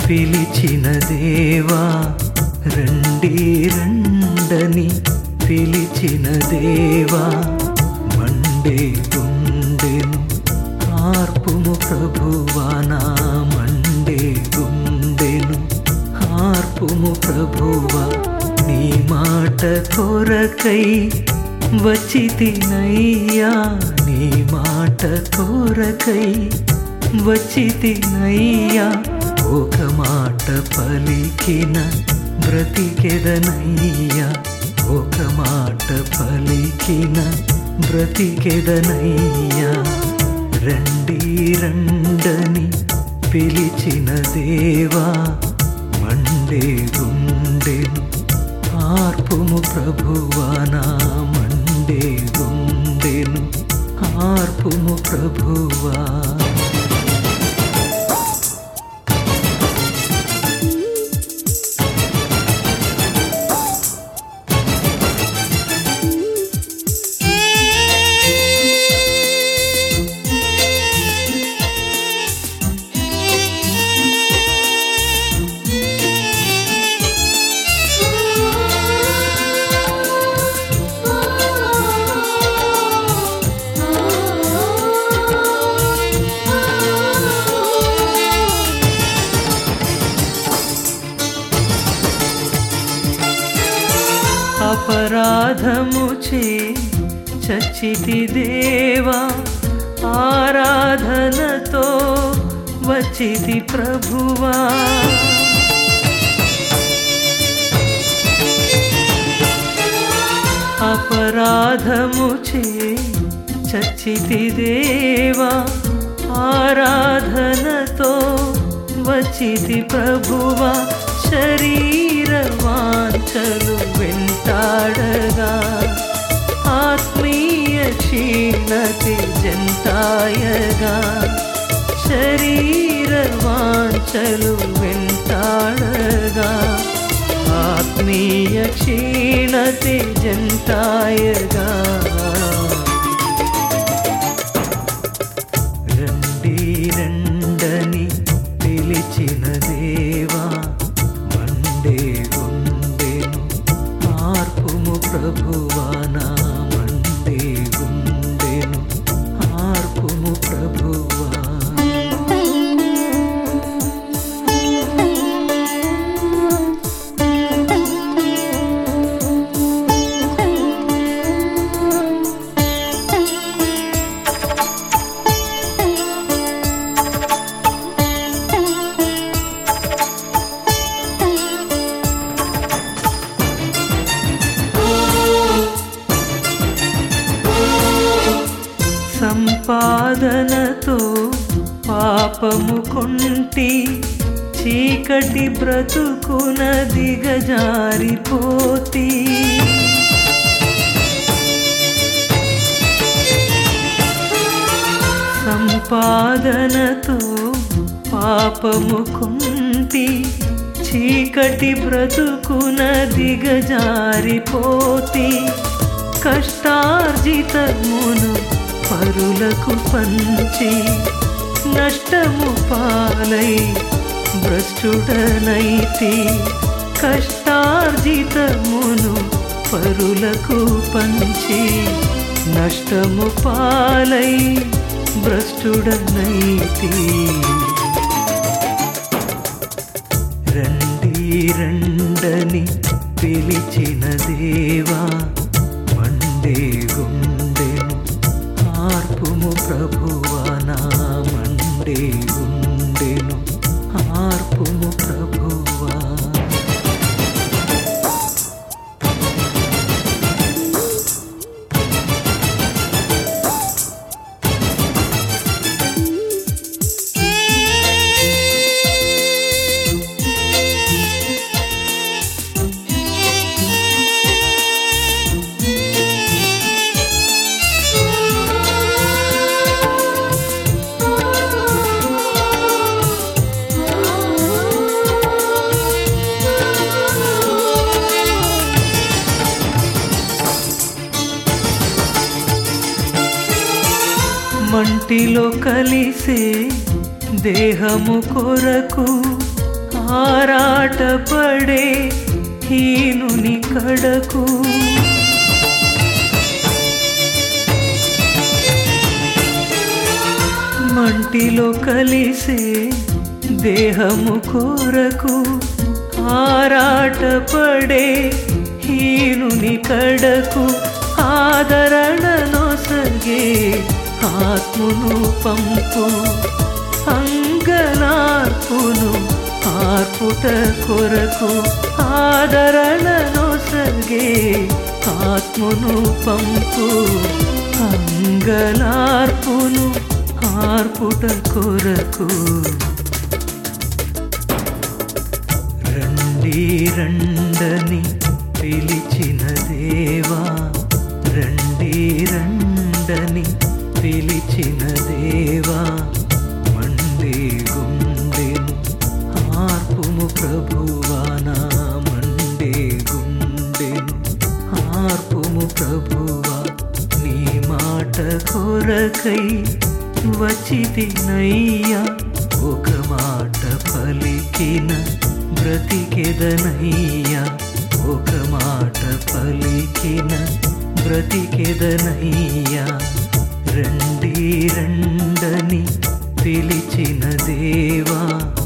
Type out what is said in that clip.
పిలిచిన దేవా రండి రండని పిలిచిన దేవా మండే గుండెను ఆర్పుము ప్రభువా నా మండే గుండెను ఆర్పుము ప్రభువా నీ మాట కొరకై వచ్చితినయ్యా నీ మాట కొరకై వచ్చితినయ్యా ఒక మాట పలికిన బ్రతికెదనయ్యా ఒక మాట పలికిన బ్రతికెదనయ్యా రండి రండని పిలిచిన దేవా మండే గుండెను ఆర్పుము ప్రభువా నా మండే గుండెను ఆర్పుము ప్రభువా అపరాధము చే చచ్చితి దేవా ఆరాధనతో వచ్చితి ప్రభువా అపరాధము చే చచ్చితి దేవా ఆరాధనతో వచ్చితి ప్రభువా శరీర వాంఛలు వెంటాడగా ఆత్మీయ క్షీణతి జంతాయగా శరీర వాంఛలు వెంటాడగా ఆత్మీయ క్షీణతి జంతాయగా రండి రండని పిలిచిన దేవా మండే గుండెను ఆర్పుము ప్రభువా నా మండే గుండెను ఆర్పుము ప్రభువా సంపాదనతో పాపము కొంటి చీకటి బ్రతుకున దిగజారిపోతి సంపాదనతో పాపము కొంటి చీకటి బ్రతుకున దిగజారిపోతి కష్టార్జితమును పరులకు పంచి నష్టము పాలై భ్రష్టుడనైతి కష్టార్జితమును పరులకు పంచి నష్టము పాలై భ్రష్టుడనైతి రండి రండని పిలిచిన దేవా మండే గుండెను ఆర్పుము ప్రభువా నా మండే గుండెను ఆర్పుము ప్రభువా మంటిలో కలిసే దేహము కొరకు ఆరాటపడే హీనుని కడకు మంటిలో కలిసే దేహము కోరకు ఆరాటపడే హీనుని కడకు ఆదరణ నొసగే ఆత్మును పంపు అంగనార్పును ఆర్పుట కొరకు ఆదరణ నొసగే ఆత్మును పంపు అంగలార్పును ఆర్పుట కొరకు రండి రండని పిలిచిన దేవా రండి రండని పిలిచిన దేవా మండే గుండెను ఆర్పుము ప్రభువా నా మండే గుండెను ఆర్పుము ప్రభువా నీ మాట కొరకై వచ్చితినయ్యా ఒక మాట పలికిన బ్రతికెదనయ్యా ఒక మాట పలికిన బ్రతికెదనయ్యా రండి రండని పిలిచిన దేవా